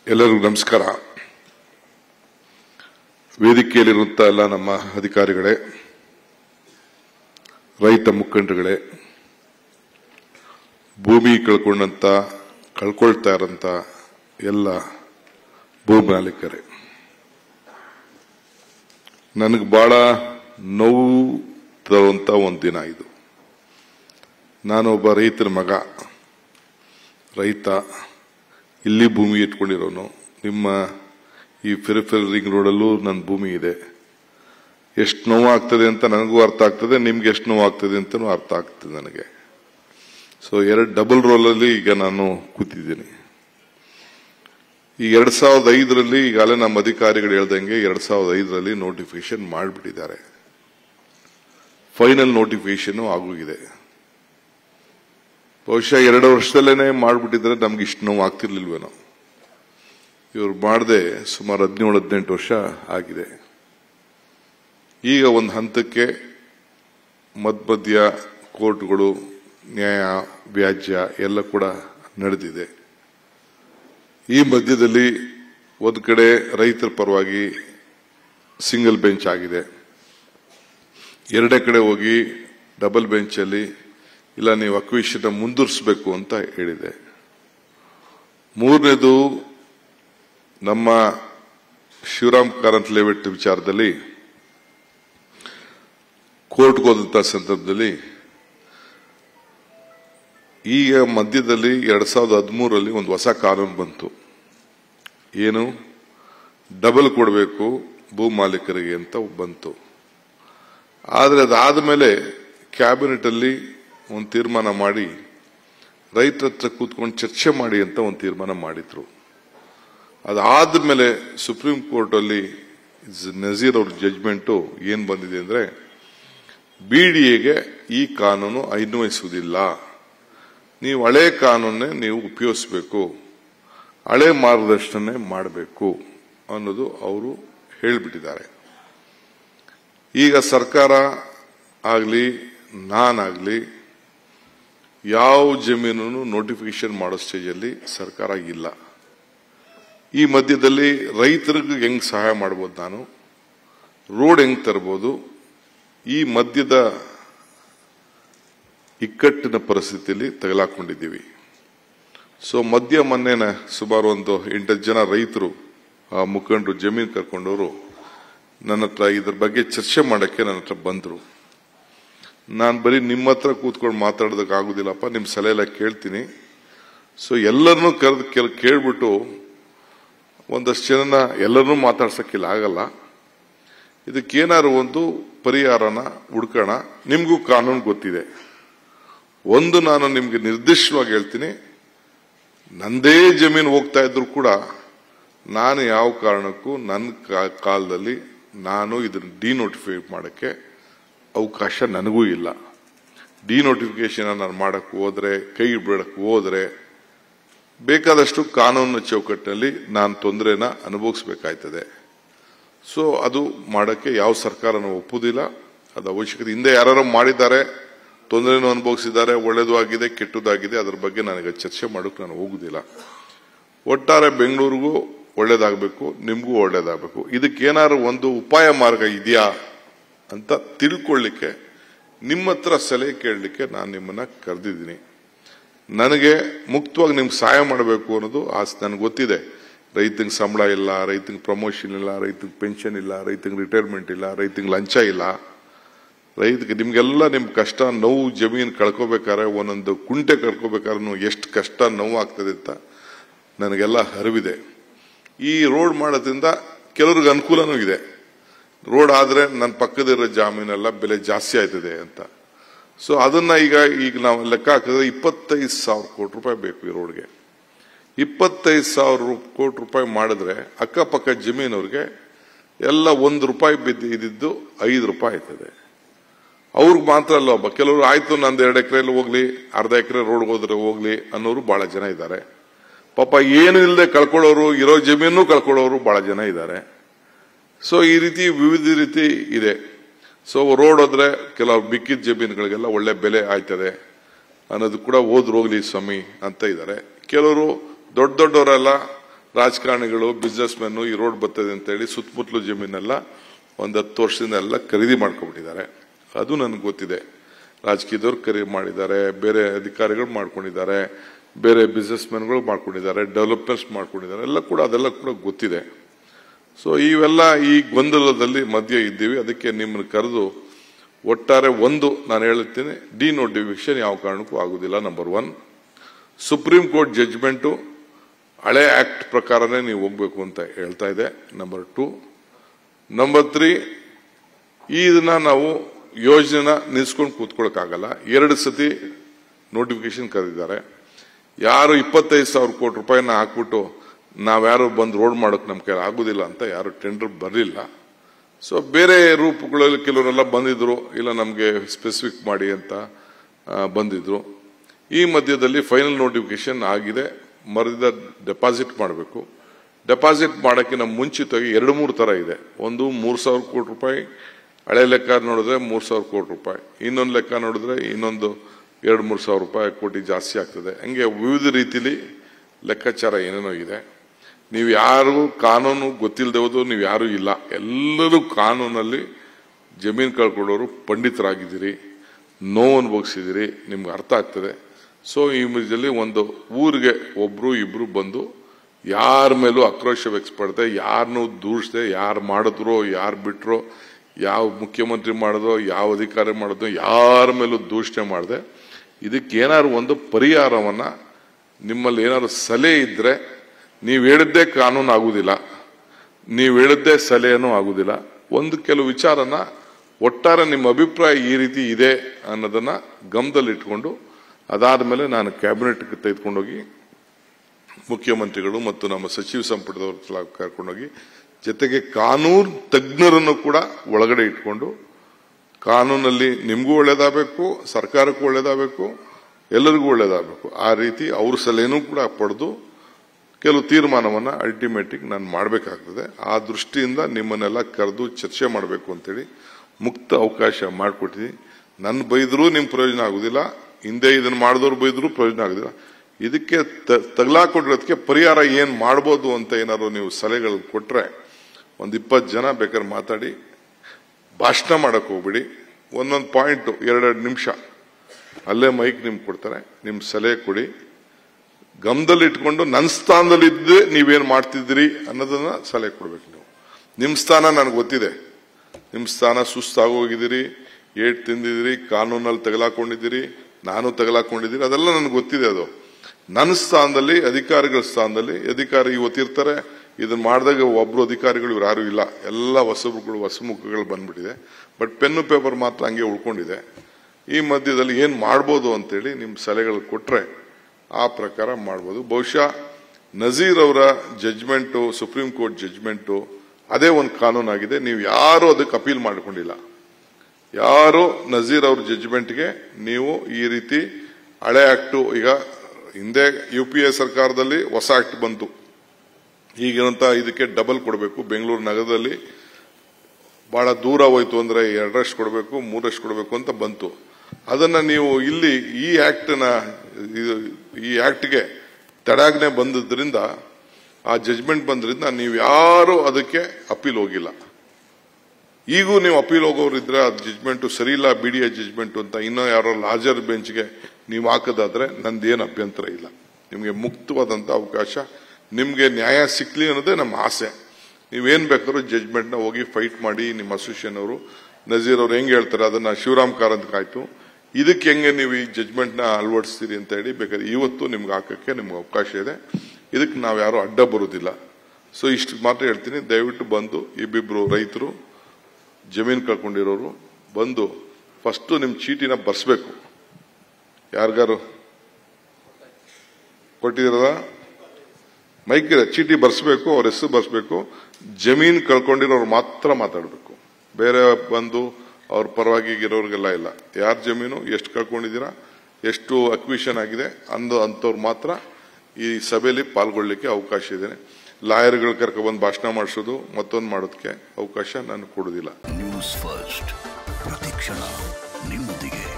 ಎಲ್ಲರಿಗೂ ನಮಸ್ಕಾರ ವೇದಿಕೆಯಲ್ಲಿರುವಂತ ಎಲ್ಲ ನಮ್ಮ ಅಧಿಕಾರಿಗಳೇ ರೈತ ಮುಖಂಡರುಗಳೇ ಭೂಮಿ ಕಳ್ಕೊಂಡಂತ ಕಳ್ಕೊಳ್ತಾ ಇರೋಂತ ಎಲ್ಲ ಭೂ ಮಾಲೀಕರೇ ನನಗೆ ಬಹಳ ನೋವು ತರುವಂತ ಒಂದು ದಿನ ಇದು ನಾನೊಬ್ಬ ರೈತರ ಮಗ ರೈತ ಇಲ್ಲಿ ಭೂಮಿ ಇಟ್ಕೊಂಡಿರೋನು ನಿಮ್ಮ ಈ ಫಿರಿಫಿಲ್ ರಿಂಗ್ ರೋಡಲ್ಲೂ ನನ್ನ ಭೂಮಿ ಇದೆ ಎಷ್ಟು ನೋವಾಗ್ತದೆ ಅಂತ ನನಗೂ ಅರ್ಥ ಆಗ್ತದೆ ನಿಮ್ಗೆ ಎಷ್ಟು ನೋವಾಗ್ತದೆ ಅಂತಲೂ ಅರ್ಥ ಆಗ್ತದೆ ನನಗೆ ಸೊ ಎರಡು ಡಬಲ್ ರೋಲಲ್ಲಿ ಈಗ ನಾನು ಕೂತಿದ್ದೀನಿ ಈ ಎರಡ್ ಸಾವಿರದ ಐದರಲ್ಲಿ ಈಗಾಗಲೇ ನಮ್ಮ ಅಧಿಕಾರಿಗಳು ಹೇಳ್ದಂಗೆ ಎರಡ್ ಸಾವಿರದ ಐದರಲ್ಲಿ ನೋಟಿಫಿಕೇಶನ್ ಮಾಡಿಬಿಟ್ಟಿದ್ದಾರೆ ಫೈನಲ್ ನೋಟಿಫಿಕೇಶನ್ ಆಗೋಗಿದೆ ಬಹುಶಃ ಎರಡು ವರ್ಷದಲ್ಲೇನೆ ಮಾಡ್ಬಿಟ್ಟಿದ್ರೆ ನಮ್ಗೆ ಇಷ್ಟು ನೋವು ಆಗ್ತಿರ್ಲಿಲ್ವೇನೋ ಇವ್ರು ಮಾಡದೆ ಸುಮಾರು ಹದಿನೇಳು ಹದಿನೆಂಟು ವರ್ಷ ಆಗಿದೆ ಈಗ ಒಂದು ಹಂತಕ್ಕೆ ಮಧ್ಯ ಕೋರ್ಟ್ಗಳು ನ್ಯಾಯ ವ್ಯಾಜ್ಯ ಎಲ್ಲ ಕೂಡ ನಡೆದಿದೆ ಈ ಮಧ್ಯದಲ್ಲಿ ಒಂದು ಕಡೆ ರೈತರ ಪರವಾಗಿ ಸಿಂಗಲ್ ಬೆಂಚ್ ಆಗಿದೆ ಎರಡೇ ಕಡೆ ಹೋಗಿ ಡಬಲ್ ಬೆಂಚಲ್ಲಿ ಇಲ್ಲ ನೀವು ಅಕ್ವಿಷನ್ ಮುಂದುವರಿಸಬೇಕು ಅಂತ ಹೇಳಿದೆ ಮೂರನೇದು ನಮ್ಮ ಶಿವರಾಮ್ ಕಾರಂತ್ ಲೇಔಟ್ ವಿಚಾರದಲ್ಲಿ ಕೋರ್ಟ್ಗೆ ಹೋದಂತ ಸಂದರ್ಭದಲ್ಲಿ ಈಗ ಮಧ್ಯದಲ್ಲಿ ಎರಡ್ ಸಾವಿರದ ಹದಿಮೂರರಲ್ಲಿ ಒಂದು ಹೊಸ ಕಾನೂನು ಬಂತು ಏನು ಡಬಲ್ ಕೊಡಬೇಕು ಭೂ ಮಾಲೀಕರಿಗೆ ಅಂತ ಬಂತು ಆದರೆ ಅದಾದ ಮೇಲೆ ಕ್ಯಾಬಿನೆಟ್ ಅಲ್ಲಿ ಒಂದು ತೀರ್ಮಾನ ಮಾಡಿ ರೈತರ ಹತ್ರ ಕೂತ್ಕೊಂಡು ಚರ್ಚೆ ಮಾಡಿ ಅಂತ ಒಂದು ತೀರ್ಮಾನ ಮಾಡಿದ್ರು ಅದಾದ್ಮೇಲೆ ಸುಪ್ರೀಂ ಕೋರ್ಟ್ ಅಲ್ಲಿ ನಜೀರ್ ಅವ್ರ ಜಜ್ಮೆಂಟು ಏನ್ ಬಂದಿದೆ ಅಂದ್ರೆ ಬಿಡಿಎಗೆ ಈ ಕಾನೂನು ಅನ್ವಯಿಸುವುದಿಲ್ಲ ನೀವು ಹಳೆ ಕಾನೂನೇ ನೀವು ಉಪಯೋಗಿಸಬೇಕು ಹಳೆ ಮಾರ್ಗದರ್ಶನ ಮಾಡಬೇಕು ಅನ್ನೋದು ಅವರು ಹೇಳಿಬಿಟ್ಟಿದ್ದಾರೆ ಈಗ ಸರ್ಕಾರ ಆಗಲಿ ನಾನಾಗಲಿ ಯಾವ ಜಮೀನನ್ನು ನೋಟಿಫಿಕೇಶನ್ ಮಾಡೋ ಸ್ಟೇಜಲ್ಲಿ ಸರ್ಕಾರ ಇಲ್ಲ ಈ ಮಧ್ಯದಲ್ಲಿ ರೈತರಿಗೆ ಹೆಂಗ್ ಸಹಾಯ ಮಾಡ್ಬೋದು ನಾನು ರೋಡ್ ಹೆಂಗ್ ತರ್ಬೋದು ಈ ಮಧ್ಯದ ಇಕ್ಕಟ್ಟಿನ ಪರಿಸ್ಥಿತಿಯಲ್ಲಿ ತಗಲಾಕೊಂಡಿದ್ದೀವಿ ಸೊ ಮಧ್ಯ ಮೊನ್ನೆನ ಸುಮಾರು ಒಂದು ಎಂಟತ್ತು ಜನ ರೈತರು ಆ ಮುಖಂಡರು ಜಮೀನು ಕರ್ಕೊಂಡವರು ನನ್ನ ಹತ್ರ ಇದ್ರ ಬಗ್ಗೆ ಚರ್ಚೆ ಮಾಡಕ್ಕೆ ನನ್ನ ಹತ್ರ ಬಂದರು ನಾನು ಬರೀ ನಿಮ್ಮ ಹತ್ರ ಕೂತ್ಕೊಂಡು ಮಾತಾಡೋದಕ್ಕೆ ಆಗುದಿಲ್ಲಪ್ಪ ನಿಮ್ಮ ಸಲಹೆ ಎಲ್ಲ ಕೇಳ್ತೀನಿ ಸೊ ಎಲ್ಲರನ್ನೂ ಕರೆದು ಕೆಲ ಕೇಳ್ಬಿಟ್ಟು ಒಂದಷ್ಟು ಜನನ ಎಲ್ಲರನ್ನೂ ಮಾತಾಡ್ಸಕ್ಕಿಲ್ಲ ಆಗಲ್ಲ ಇದಕ್ಕೇನಾದ್ರು ಒಂದು ಪರಿಹಾರನ ಹುಡ್ಕೋಣ ನಿಮಗೂ ಕಾನೂನು ಗೊತ್ತಿದೆ ಒಂದು ನಾನು ನಿಮ್ಗೆ ನಿರ್ದಿಷ್ಟವಾಗಿ ಹೇಳ್ತೀನಿ ನಂದೇ ಜಮೀನು ಹೋಗ್ತಾ ಇದ್ರು ಕೂಡ ನಾನು ಯಾವ ಕಾರಣಕ್ಕೂ ನನ್ನ ಕಾಲದಲ್ಲಿ ನಾನು ಇದನ್ನು ಡಿನೋಟಿಫೈ ಮಾಡಕ್ಕೆ ಅವಕಾಶ ನನಗೂ ಇಲ್ಲ ಡಿನೋಟಿಫಿಕೇಶನ್ ನಾನು ಮಾಡಕ್ ಹೋದ್ರೆ ಕೈ ಬಿಡಕ್ ಹೋದ್ರೆ ಬೇಕಾದಷ್ಟು ಕಾನೂನು ಚೌಕಟ್ಟಿನಲ್ಲಿ ನಾನು ತೊಂದರೆನ ಅನುಭವಿಸಬೇಕಾಯ್ತದೆ ಸೊ ಅದು ಮಾಡಕ್ಕೆ ಯಾವ ಸರ್ಕಾರನೂ ಒಪ್ಪುದಿಲ್ಲ ಅದು ಅವಶ್ಯಕತೆ ಹಿಂದೆ ಯಾರು ಮಾಡಿದ್ದಾರೆ ತೊಂದರೆನೂ ಅನುಭವಿಸಿದ್ದಾರೆ ಒಳ್ಳೇದು ಆಗಿದೆ ಕೆಟ್ಟದಾಗಿದೆ ಅದರ ಬಗ್ಗೆ ನನಗೆ ಚರ್ಚೆ ಮಾಡೋಕೆ ನಾನು ಹೋಗುದಿಲ್ಲ ಒಟ್ಟಾರೆ ಬೆಂಗಳೂರಿಗೂ ಒಳ್ಳೇದಾಗಬೇಕು ನಿಮಗೂ ಒಳ್ಳೇದಾಗಬೇಕು ಇದಕ್ಕೇನಾದ್ರು ಒಂದು ಉಪಾಯ ಮಾರ್ಗ ಇದೆಯಾ ಅಂತ ತಿಳ್ಕೊಳ್ಳಿಕ್ಕೆ ನಿಮ್ಮ ಹತ್ರ ಸಲಹೆ ಕೇಳಲಿಕ್ಕೆ ನಾನು ನಿಮ್ಮನ್ನ ಕರೆದಿದ್ದೀನಿ ನನಗೆ ಮುಕ್ತವಾಗಿ ನಿಮ್ಗೆ ಸಹಾಯ ಮಾಡಬೇಕು ಅನ್ನೋದು ಆಸೆ ನನಗೆ ಗೊತ್ತಿದೆ ರೈತಂಗೆ ಸಂಬಳ ಇಲ್ಲ ರೈತಂಗೆ ಪ್ರಮೋಷನ್ ಇಲ್ಲ ರೈತಂಗೆ ಪೆನ್ಷನ್ ಇಲ್ಲ ರೈತಂಗೆ ರಿಟೈರ್ಮೆಂಟ್ ಇಲ್ಲ ರೈತಂಗೆ ಲಂಚ ಇಲ್ಲ ರೈತಗೆ ನಿಮ್ಗೆಲ್ಲ ನಿಮ್ ಕಷ್ಟ ನೋವು ಜಮೀನು ಕಳ್ಕೋಬೇಕಾದ್ರೆ ಒಂದೊಂದು ಕುಂಟೆ ಕಳ್ಕೋಬೇಕಾದ್ರೆ ಎಷ್ಟು ಕಷ್ಟ ನೋವು ಆಗ್ತದೆ ಅಂತ ನನಗೆಲ್ಲ ಅರಿವಿದೆ ಈ ರೋಡ್ ಮಾಡೋದ್ರಿಂದ ಕೆಲವ್ರಿಗೆ ಅನುಕೂಲನೂ ಇದೆ ರೋಡ್ ಆದ್ರೆ ನನ್ನ ಪಕ್ಕದಿರೋ ಜಾಮೀನೆಲ್ಲ ಬೆಲೆ ಜಾಸ್ತಿ ಆಯ್ತದೆ ಅಂತ ಸೊ ಅದನ್ನ ಈಗ ಈಗ ನಾವು ಲೆಕ್ಕ ಹಾಕಿದ್ರೆ ಇಪ್ಪತ್ತೈದು ಸಾವಿರ ಕೋಟಿ ರೂಪಾಯಿ ಬೇಕು ಈ ರೋಡ್ಗೆ ಇಪ್ಪತ್ತೈದು ಸಾವಿರ ಕೋಟಿ ರೂಪಾಯಿ ಮಾಡಿದ್ರೆ ಅಕ್ಕಪಕ್ಕ ಜಮೀನವ್ರಿಗೆ ಎಲ್ಲ ಒಂದು ರೂಪಾಯಿ ಬಿದ್ದು ಇದ್ದಿದ್ದು ಐದು ರೂಪಾಯಿ ಆಯ್ತದೆ ಅವ್ರಿಗೆ ಮಾತ್ರ ಅಲ್ಲ ಒಬ್ಬ ಕೆಲವರು ಆಯ್ತು ನಂದು ಎರಡು ಎಕರೆಯಲ್ಲಿ ಹೋಗ್ಲಿ ಅರ್ಧ ಎಕರೆ ರೋಡ್ ಹೋದ್ರೆ ಹೋಗ್ಲಿ ಅನ್ನೋರು ಬಹಳ ಜನ ಇದ್ದಾರೆ ಪಾಪ ಏನು ಇಲ್ಲದೆ ಕಳ್ಕೊಳ್ಳೋರು ಇರೋ ಜಮೀನು ಕಳ್ಕೊಳ್ಳೋರು ಬಹಳ ಜನ ಇದ್ದಾರೆ ಸೊ ಈ ರೀತಿ ವಿವಿಧ ರೀತಿ ಇದೆ ಸೊ ರೋಡ್ ಹೋದ್ರೆ ಕೆಲವು ಬಿಕ್ಕಿದ ಜಮೀನುಗಳಿಗೆಲ್ಲ ಒಳ್ಳೆ ಬೆಲೆ ಆಯ್ತದೆ ಅನ್ನೋದು ಕೂಡ ಹೋದ್ರು ಹೋಗ್ಲಿ ಸ್ವಾಮಿ ಅಂತ ಇದ್ದಾರೆ ಕೆಲವರು ದೊಡ್ಡ ದೊಡ್ಡವರೆಲ್ಲ ರಾಜಕಾರಣಿಗಳು ಬಿಸ್ನೆಸ್ ಮೆನ್ ಈ ರೋಡ್ ಬರ್ತದೆ ಅಂತ ಹೇಳಿ ಸುತ್ತಮುತ್ತಲು ಜಮೀನೆಲ್ಲ ಒಂದು ಹತ್ತು ವರ್ಷದಿಂದ ಎಲ್ಲ ಖರೀದಿ ಮಾಡ್ಕೊಂಡ್ಬಿಟ್ಟಿದ್ದಾರೆ ಅದು ನನಗೆ ಗೊತ್ತಿದೆ ರಾಜಕೀಯದವ್ರು ಖರೀದಿ ಮಾಡಿದ್ದಾರೆ ಬೇರೆ ಅಧಿಕಾರಿಗಳು ಮಾಡ್ಕೊಂಡಿದ್ದಾರೆ ಬೇರೆ ಬಿಸ್ನೆಸ್ ಮೆನ್ಗಳು ಮಾಡ್ಕೊಂಡಿದ್ದಾರೆ ಡೆವಲಪ್ಮೆಂಟ್ಸ್ ಮಾಡ್ಕೊಂಡಿದ್ದಾರೆ ಎಲ್ಲ ಕೂಡ ಅದೆಲ್ಲ ಕೂಡ ಗೊತ್ತಿದೆ ಸೊ ಇವೆಲ್ಲ ಈ ಗೊಂದಲದಲ್ಲಿ ಮಧ್ಯೆ ಇದ್ದೀವಿ ಅದಕ್ಕೆ ನಿಮ್ಮನ್ನು ಕರೆದು ಒಟ್ಟಾರೆ ಒಂದು ನಾನು ಹೇಳುತ್ತೇನೆ ಡಿ ನೋಟಿಫಿಕೇಶನ್ ಯಾವ ಕಾರಣಕ್ಕೂ ಆಗುದಿಲ್ಲ number one supreme court judgment ಹಳೆ ಆಕ್ಟ್ ಪ್ರಕಾರನೇ ನೀವು ಹೋಗ್ಬೇಕು ಅಂತ ಹೇಳ್ತಾ ಇದೆ ನಂಬರ್ ಟು ನಂಬರ್ ತ್ರೀ ಇದನ್ನ ನಾವು ಯೋಜನೆನ ನಿಲ್ಸ್ಕೊಂಡು ಕೂತ್ಕೊಳ್ಳೋಕ್ಕಾಗಲ್ಲ ಎರಡು ಸತಿ ನೋಟಿಫಿಕೇಶನ್ ಕರೆದಿದ್ದಾರೆ ಯಾರು ಇಪ್ಪತ್ತೈದು ಸಾವಿರ ಕೋಟಿ ರೂಪಾಯಿನ ಹಾಕ್ಬಿಟ್ಟು ನಾವ್ಯಾರು ಬಂದು ರೋಡ್ ಮಾಡೋಕೆ ನಮ್ಮ ಕೈ ಆಗುದಿಲ್ಲ ಅಂತ ಯಾರು ಟೆಂಡರ್ ಬರಲಿಲ್ಲ ಸೊ ಬೇರೆ ರೂಪಗಳಲ್ಲಿ ಕೆಲವರೆಲ್ಲ ಬಂದಿದ್ರು ಇಲ್ಲ ನಮಗೆ ಸ್ಪೆಸಿಫಿಕ್ ಮಾಡಿ ಅಂತ ಆ, ಬಂದಿದ್ರು ಈ ಮಧ್ಯದಲ್ಲಿ ಫೈನಲ್ ನೋಟಿಫಿಕೇಶನ್ ಆಗಿದೆ ಮರದಿಂದ ಡೆಪಾಸಿಟ್ ಮಾಡಬೇಕು ಡೆಪಾಸಿಟ್ ಮಾಡೋಕ್ಕಿಂತ ಮುಂಚಿತವಾಗಿ ಎರಡು ಮೂರು ತರ ಇದೆ ಒಂದು ಮೂರು ಸಾವಿರ ಕೋಟಿ ರೂಪಾಯಿ ಹಳೆ ಲೆಕ್ಕ ನೋಡಿದ್ರೆ ಮೂರು ಸಾವಿರ ಕೋಟಿ ರೂಪಾಯಿ ಇನ್ನೊಂದು ಲೆಕ್ಕ ನೋಡಿದ್ರೆ ಇನ್ನೊಂದು ಎರಡು ಮೂರು ಸಾವಿರ ರೂಪಾಯಿ ಕೋಟಿ ಜಾಸ್ತಿ ಆಗ್ತದೆ ಹಂಗೆ ವಿವಿಧ ರೀತಿಲಿ ಲೆಕ್ಕಾಚಾರ ಏನೇನೋ ಇದೆ ನೀವು ಯಾರು ಕಾನೂನು ಗೊತ್ತಿಲ್ಲದೆ ಹೋದ್ರು ನೀವು ಯಾರು ಇಲ್ಲ ಎಲ್ಲರೂ ಕಾನೂನಲ್ಲಿ ಜಮೀನು ಕಳ್ಕೊಳ್ಳೋರು ಪಂಡಿತರಾಗಿದ್ದೀರಿ ನೋವು ಅನುಭವಿಸಿದಿರಿ ನಿಮ್ಗೆ ಅರ್ಥ ಆಗ್ತದೆ ಸೊ ಈ ಮಧ್ಯದಲ್ಲಿ ಒಂದು ಊರಿಗೆ ಒಬ್ರು ಇಬ್ರು ಬಂದು ಯಾರ ಮೇಲೂ ಆಕ್ರೋಶ ವ್ಯಕ್ತಪಡದೆ ಯಾರನ್ನೂ ದೂರಿಸದೆ ಯಾರು ಮಾಡಿದ್ರೋ ಯಾರು ಬಿಟ್ರೋ ಯಾವ ಮುಖ್ಯಮಂತ್ರಿ ಮಾಡಿದ್ರೋ ಯಾವ ಅಧಿಕಾರಿ ಮಾಡಿದ್ರೋ ಯಾರ ಮೇಲೂ ದೂಷಣೆ ಮಾಡದೆ ಇದಕ್ಕೇನಾದ್ರು ಒಂದು ಪರಿಹಾರವನ್ನ ನಿಮ್ಮಲ್ಲಿ ಏನಾದ್ರು ಸಲಹೆ ಇದ್ರೆ ನೀವು ಹೇಳಿದ್ದೇ ಕಾನೂನು ಆಗುದಿಲ್ಲ ನೀವು ಹೇಳಿದ್ದೇ ಸಲಹೆನೂ ಆಗುದಿಲ್ಲ ಒಂದು ಕೆಲವು ವಿಚಾರನ ಒಟ್ಟಾರೆ ನಿಮ್ಮ ಅಭಿಪ್ರಾಯ ಈ ರೀತಿ ಇದೆ ಅನ್ನೋದನ್ನ ಗಮನದಲ್ಲಿಟ್ಕೊಂಡು ಅದಾದ ಮೇಲೆ ನಾನು ಕ್ಯಾಬಿನೆಟ್ಗೆ ತೆಗೆದುಕೊಂಡೋಗಿ ಮುಖ್ಯಮಂತ್ರಿಗಳು ಮತ್ತು ನಮ್ಮ ಸಚಿವ ಸಂಪುಟದವ್ರ ಕರ್ಕೊಂಡೋಗಿ ಜೊತೆಗೆ ಕಾನೂನು ತಜ್ಞರನ್ನು ಕೂಡ ಒಳಗಡೆ ಇಟ್ಕೊಂಡು ಕಾನೂನಲ್ಲಿ ನಿಮಗೂ ಒಳ್ಳೇದಾಗಬೇಕು ಸರ್ಕಾರಕ್ಕೂ ಒಳ್ಳೇದಾಗಬೇಕು ಎಲ್ಲರಿಗೂ ಒಳ್ಳೇದಾಗಬೇಕು ಆ ರೀತಿ ಅವ್ರ ಸಲಹೆನೂ ಕೂಡ ಪಡೆದು ಕೆಲವು ತೀರ್ಮಾನವನ್ನ ಅಲ್ಟಿಮೇಟಿಗೆ ನಾನು ಮಾಡಬೇಕಾಗ್ತದೆ ಆ ದೃಷ್ಟಿಯಿಂದ ನಿಮ್ಮನ್ನೆಲ್ಲ ಕರೆದು ಚರ್ಚೆ ಮಾಡಬೇಕು ಅಂತೇಳಿ ಮುಕ್ತ ಅವಕಾಶ ಮಾಡಿಕೊಟ್ಟಿದ್ದೀನಿ ನನ್ನ ಬೈದರೂ ನಿಮ್ ಪ್ರಯೋಜನ ಆಗುದಿಲ್ಲ ಹಿಂದೆ ಇದನ್ನ ಮಾಡಿದವ್ರು ಬೈದ್ರು ಪ್ರಯೋಜನ ಆಗುದಿಲ್ಲ ಇದಕ್ಕೆ ತಗಲಾಕೊಂಡಿರೋದಕ್ಕೆ ಪರಿಹಾರ ಏನ್ ಮಾಡ್ಬೋದು ಅಂತ ಏನಾದ್ರು ನೀವು ಸಲಹೆಗಳು ಕೊಟ್ರೆ ಒಂದ್ ಇಪ್ಪತ್ತು ಜನ ಬೇಕಾದ್ರೆ ಮಾತಾಡಿ ಭಾಷಣ ಮಾಡಕ್ ಹೋಗ್ಬಿಡಿ ಒಂದೊಂದು ಪಾಯಿಂಟ್ ಎರಡೆರಡು ನಿಮಿಷ ಅಲ್ಲೇ ಮೈಕ್ ನಿಮ್ಗೆ ಕೊಡ್ತಾರೆ ನಿಮ್ ಸಲಹೆ ಕೊಡಿ ಗಮನದಲ್ಲಿ ಇಟ್ಕೊಂಡು ನನ್ನ ಸ್ಥಾನದಲ್ಲಿ ಇದ್ದೇ ನೀವೇನ್ ಮಾಡ್ತಿದ್ದೀರಿ ಅನ್ನೋದನ್ನ ಸಲಹೆ ಕೊಡ್ಬೇಕು ನೀವು ನಿಮ್ ಸ್ಥಾನ ನನಗೆ ಗೊತ್ತಿದೆ ನಿಮ್ ಸ್ಥಾನ ಸುಸ್ತಾಗೋಗಿದ್ದೀರಿ ಏಟ್ ತಿಂದಿದ್ದೀರಿ ಕಾನೂನಲ್ಲಿ ತಗಲಾಕೊಂಡಿದ್ದೀರಿ ನಾನು ತಗಲಾಕೊಂಡಿದ್ದೀರಿ ಅದೆಲ್ಲ ನನಗೆ ಗೊತ್ತಿದೆ ಅದು ನನ್ನ ಸ್ಥಾನದಲ್ಲಿ ಅಧಿಕಾರಿಗಳ ಸ್ಥಾನದಲ್ಲಿ ಅಧಿಕಾರಿ ಇವತ್ತಿರ್ತಾರೆ ಇದನ್ನ ಮಾಡಿದಾಗ ಒಬ್ರು ಅಧಿಕಾರಿಗಳು ಇವ್ರು ಯಾರು ಇಲ್ಲ ಎಲ್ಲ ಹೊಸಬರುಗಳು ಹೊಸ ಮುಖಗಳು ಬಂದ್ಬಿಟ್ಟಿದೆ ಬಟ್ ಪೆನ್ನು ಪೇಪರ್ ಮಾತ್ರ ಹಂಗೆ ಉಳ್ಕೊಂಡಿದೆ ಈ ಮಧ್ಯದಲ್ಲಿ ಏನ್ ಮಾಡ್ಬೋದು ಅಂತೇಳಿ ನಿಮ್ ಸಲಹೆಗಳು ಕೊಟ್ರೆ ಆ ಪ್ರಕಾರ ಮಾಡ್ಬೋದು ಬಹುಶಃ ನಜೀರ್ ಅವರ ಜಜ್ಮೆಂಟು ಸುಪ್ರೀಂ ಕೋರ್ಟ್ ಜಜ್ಮೆಂಟು ಅದೇ ಒಂದು ಕಾನೂನಾಗಿದೆ ನೀವು ಯಾರು ಅದಕ್ಕೆ ಅಪೀಲ್ ಮಾಡ್ಕೊಂಡಿಲ್ಲ ಯಾರು ನಜೀರ್ ಅವ್ರ ಜಜ್ಮೆಂಟ್ಗೆ ನೀವು ಈ ರೀತಿ ಹಳೆ ಆಕ್ಟು ಈಗ ಹಿಂದೆ ಯು ಪಿ ಎ ಸರ್ಕಾರದಲ್ಲಿ ಹೊಸ ಆಕ್ಟ್ ಬಂತು ಈಗಿರಂತ ಇದಕ್ಕೆ ಡಬಲ್ ಕೊಡಬೇಕು ಬೆಂಗಳೂರು ನಗರದಲ್ಲಿ ಬಹಳ ದೂರ ಹೋಯ್ತು ಅಂದ್ರೆ ಎರಡರಷ್ಟು ಕೊಡಬೇಕು ಮೂರಷ್ಟು ಕೊಡಬೇಕು ಅಂತ ಬಂತು ಅದನ್ನ ನೀವು ಇಲ್ಲಿ ಈ ಆಕ್ಟ್ನ ಈ ಆಕ್ಟ್ಗೆ ತಡಾಗ್ನೆ ಬಂದದ್ರಿಂದ ಆ ಜಜ್ಮೆಂಟ್ ಬಂದ್ರಿಂದ ನೀವು ಯಾರು ಅದಕ್ಕೆ ಅಪೀಲ್ ಹೋಗಿಲ್ಲ ಈಗೂ ನೀವು ಅಪೀಲ್ ಹೋಗೋರು ಇದ್ರೆ ಆ ಜಜ್ಮೆಂಟ್ ಸರಿ ಇಲ್ಲ ಬಿ ಡಿ ಎ ಜಜ್ಮೆಂಟ್ ಅಂತ ಇನ್ನೂ ಯಾರೋ ಲಾರ್ಜರ್ ಬೆಂಚ್ಗೆ ನೀವು ಹಾಕೋದಾದ್ರೆ ನಂದೇನು ಅಭ್ಯಂತರ ಇಲ್ಲ ನಿಮಗೆ ಮುಕ್ತವಾದಂತ ಅವಕಾಶ ನಿಮ್ಗೆ ನ್ಯಾಯ ಸಿಕ್ಲಿ ಅನ್ನೋದೇ ನಮ್ಮ ಆಸೆ ನೀವೇನ್ ಬೇಕಾದ್ರೂ ಜಜ್ಮೆಂಟ್ ನ ಹೋಗಿ ಫೈಟ್ ಮಾಡಿ ನಿಮ್ಮ ಅಸೋಸಿಯೇಷನ್ ಅವರು ನಜೀರ್ ಅವ್ರು ಹೆಂಗ್ ಹೇಳ್ತಾರೆ ಅದನ್ನ ಶಿವರಾಮ್ ಕಾರಂತ್ ಆಯ್ತು ಇದಕ್ಕೆ ಹೆಂಗೆ ನೀವು ಈ ಜಜ್ಮೆಂಟ್ ನ ಅಳವಡಿಸ್ತೀರಿ ಅಂತ ಹೇಳಿ ಬೇಕಾದ್ರೆ ಇವತ್ತು ನಿಮ್ಗೆ ಹಾಕಕ್ಕೆ ನಿಮ್ಗೆ ಅವಕಾಶ ಇದೆ ಇದಕ್ಕೆ ನಾವು ಯಾರು ಅಡ್ಡ ಬರುವುದಿಲ್ಲ ಸೊ ಇಷ್ಟು ಮಾತ್ರ ಹೇಳ್ತೀನಿ ದಯವಿಟ್ಟು ಬಂದು ಇಬ್ಬಿಬ್ರು ರೈತರು ಜಮೀನು ಕಳ್ಕೊಂಡಿರೋರು ಬಂದು ಫಸ್ಟ್ ನಿಮ್ ಚೀಟಿನ ಬರ್ಸ್ಬೇಕು ಯಾರಿಗಾರು ಕೊಟ್ಟಿದ್ದೀರಲ್ಲ ಮೈಕ್ ಇದೆ, ಚೀಟಿ ಬರ್ಸ್ಬೇಕು ಅವ್ರ ಹೆಸರು ಬರ್ಸ್ಬೇಕು ಜಮೀನ್ ಕಳ್ಕೊಂಡಿರೋರು ಮಾತ್ರ ಮಾತಾಡಬೇಕು ಬೇರೆ ಬಂದು ಅವ್ರ ಪರವಾಗಿ ಇರೋರಿಗೆಲ್ಲ ಇಲ್ಲ ಯಾರ ಜಮೀನು ಎಷ್ಟು ಕಳ್ಕೊಂಡಿದ್ದೀರಾ ಎಷ್ಟು ಅಕ್ವಿಷನ್ ಆಗಿದೆ ಅಂದು ಅಂತವ್ರು ಮಾತ್ರ ಈ ಸಭೆಯಲ್ಲಿ ಪಾಲ್ಗೊಳ್ಳಿಕ್ಕೆ ಅವಕಾಶ ಇದೆ ಲಾಯರ್ಗಳು ಕರ್ಕೊಬಂದು ಭಾಷಣ ಮಾಡಿಸೋದು ಮತ್ತೊಂದು ಮಾಡೋದಕ್ಕೆ ಅವಕಾಶ ನಾನು ಕೊಡುದಿಲ್ಲ ನ್ಯೂಸ್ ಫಸ್ಟ್ ಪ್ರತಿಕ್ಷಣ ನಿಮ್ಮೊಂದಿಗೆ